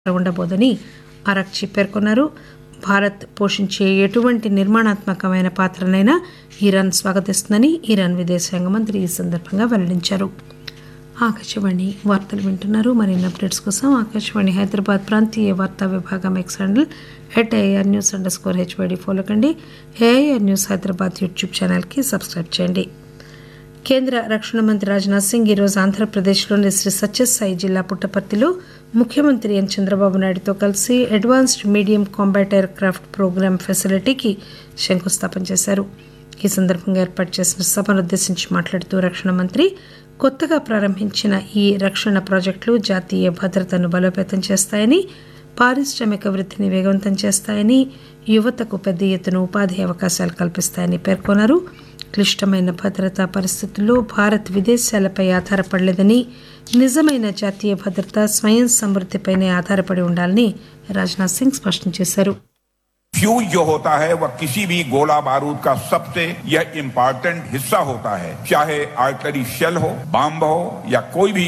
ఉండబోదని ఆరాగ్చి పేర్కొన్నారు భారత్ పోషించే ఎటువంటి నిర్మాణాత్మకమైన పాత్రనైనా ఇరాన్ స్వాగతిస్తుందని ఇరాన్ విదేశాంగ మంత్రి ఈ సందర్భంగా వెల్లడించారు ఆకాశవాణి వార్తలు వింటున్నారు మరిన్ని అప్డేట్స్ కోసం ఆకాశవాణి హైదరాబాద్ ప్రాంతీయ వార్తా విభాగం X handle at AR news under score HYD follow కండి ఏఐఆర్ న్యూస్ హైదరాబాద్ యూట్యూబ్ ఛానల్కి సబ్స్క్రైబ్ చేయండి కేంద్ర రక్షణ మంత్రి రాజ్నాథ్ సింగ్ ఈరోజు ఆంధ్రప్రదేశ్లోని శ్రీ సత్యసాయి జిల్లా పుట్టపర్తిలో ముఖ్యమంత్రి ఎన్ చంద్రబాబు నాయుడుతో కలిసి advanced medium combat aircraft program ఫెసిలిటీకి శంకుస్థాపన చేశారు ఈ సందర్భంగా ఏర్పాటు చేసిన సభను ఉద్దేశించి మాట్లాడుతూ రక్షణ మంత్రి కొత్తగా ప్రారంభించిన ఈ రక్షణ ప్రాజెక్టులు జాతీయ భద్రతను బలోపేతం చేస్తాయని పారిశ్రామిక వృద్ధిని వేగవంతం చేస్తాయని యువతకు పెద్ద ఎత్తున ఉపాధి అవకాశాలు కల్పిస్తాయని పేర్కొన్నారు క్లిష్టమైన భద్రతా పరిస్థితుల్లో భారత్ విదేశాలపై ఆధారపడలేదని నిజమైన జాతీయ భద్రత స్వయం సమృద్ధిపైనే ఆధారపడి ఉండాలని రాజ్నాథ్ సింగ్ స్పష్టం చేశారు फ्यूज जो होता है वह किसी भी गोला बारूद का सबसे यह इम्पोर्टेंट हिस्सा होता है चाहे आर्टरी शेल हो बम हो या कोई भी